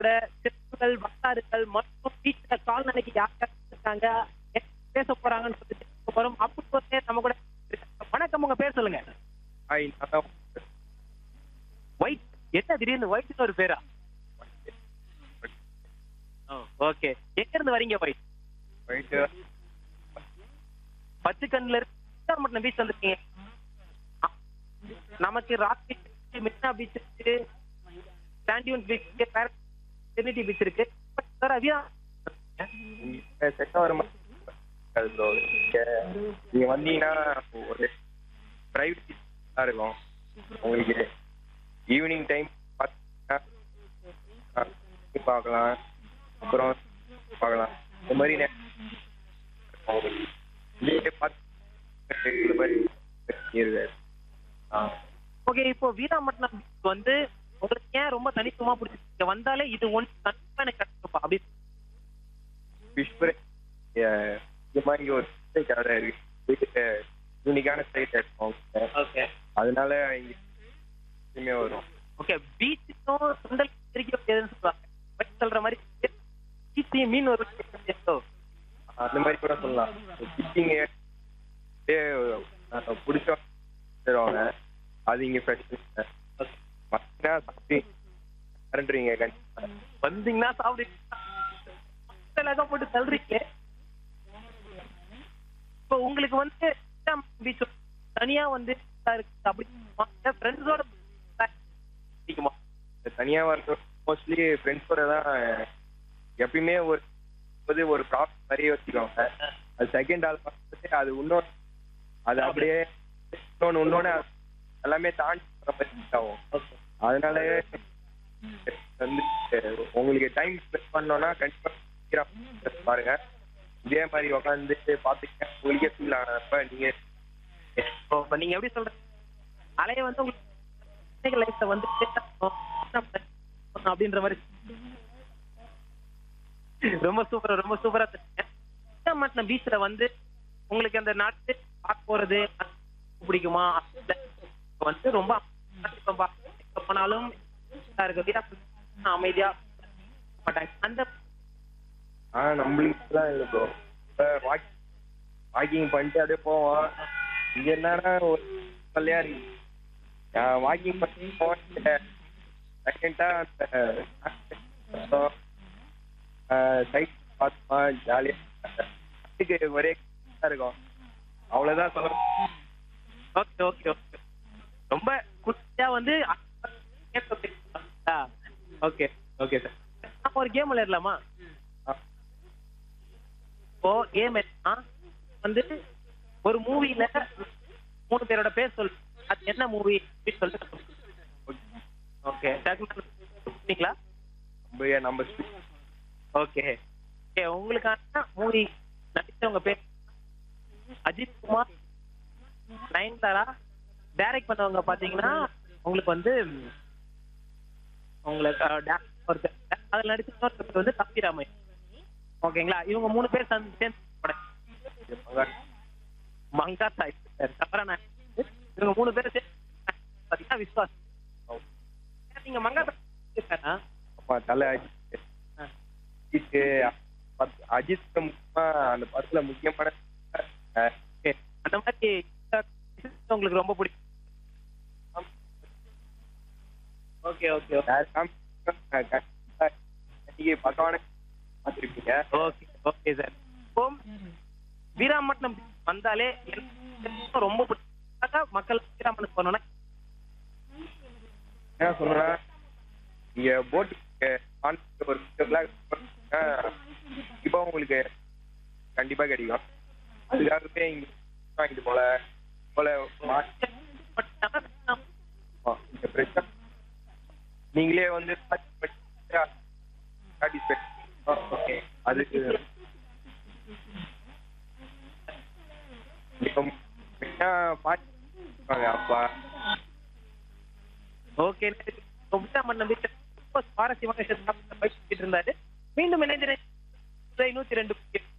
கூட சிறப்புகள் வரலாறுகள் மற்றும் பீச்ல கால்நடைக்கு யார் யார் இருக்காங்க என்ன பேச போறாங்கன்னு சொல்லிட்டு கேட்க போறோம் அப்படி ஒரு பேர் நம்ம கூட இருக்காங்க. வணக்கம் உங்க பேர் சொல்லுங்க ஹாய் நான் தான் ஒயிட் என்ன திடீர்னு ஒயிட்னு ஒரு பேரா ஓகே எங்க இருந்து வரீங்க ஒயிட் போயிட்டு பச்சைக்கண்ணுல இருந்து மட்டும் பீச் வந்திருக்கீங்க ஆ, நமக்கு ராக் பீச் இருக்கு மெரினா பீச் இருக்கு சாண்டியூன் பீச் இருக்கு டெரினிட்டி பீச் இருக்கு சார் அவியா இங்க செட் ஆகிற மாதிரி ப்ரோ நீங்க வந்தீங்கன்னா ஒரு பிரைவேட் இருக்கும் உங்களுக்கு ஈவினிங் டைம் பார்க்கலாம் அப்புறம் பார்க்கலாம் இந்த மாதிரி நே- உங்களுக்கு இதே பார்த்து இந்த மாதிரி இருக்கு ஆ ஓகே இப்போ வீராமட்னம் beach வந்து உங்களுக்கு ஏன் ரொம்ப தனித்துவமா பிடிச்சிருக்கு வந்தாலே இது ஒன்று கண்டிப்பா எனக்கு கிடைக்கும்ப்பா அப்படி ஃபிஷ் இந்த மாதிரி இங்கே ஒரு கடை இருக்கு வீட்டுக்கு யூனிக்கான சைட் இருக்கும் ஓகே அதனால இங்க எப்பயுமே வரும் ஓகே பீச்சுக்கும் சுண்டல் பிரிக்க முடியாதுன்னு சொல்லுவாங்க பட் சொல்ற மாதிரி பீச்சையும் மீன் ஒரு அந்த மாதிரி கூட சொல்லலாம் ஃபிஷிங் பிடிச்ச தருவாங்க அது இங்கே ஃப்ரெஷ் மத்தினா சாப்பிட்டு கரண்ட்றீங்க கண்டிப்பாக வந்தீங்கன்னா சாப்பிடுங்க போட்டு தள்ளுறீங்க இப்போ உங்களுக்கு வந்து பீச் தனியா வந்து இருக்கு அப்படி ஃப்ரெண்ட்ஸோட பிடிக்குமா தனியாக வரது மோஸ்ட்லி ஃப்ரெண்ட்ஸோட தான் எப்பயுமே ஒரு வந்து ஒரு ப்ராப்ளம் மாதிரியே வச்சுக்குவாங்க அது செகண்ட் ஆள் பார்த்துட்டு அது இன்னொரு அது அப்படியே இன்னொன்று இன்னொன்று எல்லாமே தாண்டி போகிற மாதிரி ஆகும் அதனால வந்து உங்களுக்கு டைம் ஸ்பெண்ட் பண்ணோன்னா கண்டிப்பாக பாருங்க இதே மாதிரி உட்காந்து பார்த்துக்க உங்களுக்கே ஃபீல் ஆனப்ப நீங்கள் இப்போ நீங்க எப்படி சொல்றீங்க அலைய வந்து உங்களுக்கு லைஃப்ல வந்து அப்படின்ற மாதிரி ரொம்ப சூப்பரா ரொம்ப சூப்பரா மாட்டின பீச்ல வந்து உங்களுக்கு அந்த நாட்டு பார்க்க போறது பிடிக்குமா வந்து ரொம்ப எங்க போனாலும் இருக்கு வீரா அமைதியா மாட்டாங்க அந்த ஆ நம்மளுக்குலாம் இல்லை ப்ரோ இப்போ வாக்கிங் வாக்கிங் பண்ணிட்டு அப்படியே போவோம் இங்கே என்னன்னா ஒரு கல்லையா இருக்கு வாக்கிங் பண்ணி போவேன் செகண்டாக அந்த சைட் பார்த்தோமா ஜாலியாக ஒரே இதா இருக்கும் அவ்வளோதான் சொல்ல ஓகே ஓகே ஓகே ரொம்ப குட்டியா வந்து ஓகே ஓகே சார் நம்ம ஒரு கேம் விளையாடலாமா இப்போ கேம் வந்து ஒரு மூவில மூணு பேரோட பேர் சொல் அது என்ன மூவி அப்படின்னு சொல்லிட்டு ஓகே டக்குங்களா நம்ம நம்ம ஓகே ஓகே உங்களுக்கான மூவி நடிச்சவங்க பேர் அஜித் குமார் நயன்தாரா டைரக்ட் பண்ணவங்க பாத்தீங்கன்னா உங்களுக்கு வந்து உங்களுக்கு அஹ், ஒருத்தர் அதுல நடிச்ச இன்னொருத்தர் வந்து தம்பிராமையா ஓகேங்களா இவங்க மூணு பேர் சேர்ந்து சேர்ந்து படம் மங்கா சாய் தவறான இவங்க மூணு பேர் சேர்ந்து பாத்தீங்கன்னா விஸ்வாஸ் நீங்க மங்கா சாய் அப்பா தலை அஜித் அஜித் பத்- அஜித் முக்கியமா அந்த படத்துல முக்கியமான அஹ், ஓகே அந்த மாதிரி உங்களுக்கு ரொம்ப பிடிக்கும் ஓகே ஓகே யார் காமி- அஹ், கண்டிப்பா நீங்க பகவான பார்த்துருப்பீங்க ஓகே ஓகே சார் இப்போ வீராமட்னம் வந்தாலே எனக்கு ரொம்ப பிடிச்ச மக்கள் வீராமணம் போனோம்னா என்ன சொன்னா நீங்க போட் ஒரு இப்போ உங்களுக்கு கண்டிப்பா கிடைக்கும் அதுக்காகவே இங்க வாங்கிட்டு போல போல மா- ஆ, இந்த பிரச்சனை நீங்களே வந்து சாட்டிஸ்ஃபை ஓகே அதுக்கு இப்போ பாட்டு அப்பா ஓகே வீராமட்னம் வீட்டில் ரொம்ப சுவாரஸ்யமான விஷயத்தை பேசிட்டு இருந்தாரு மீண்டும் இணைந்திரு நூத்தி ரெண்டு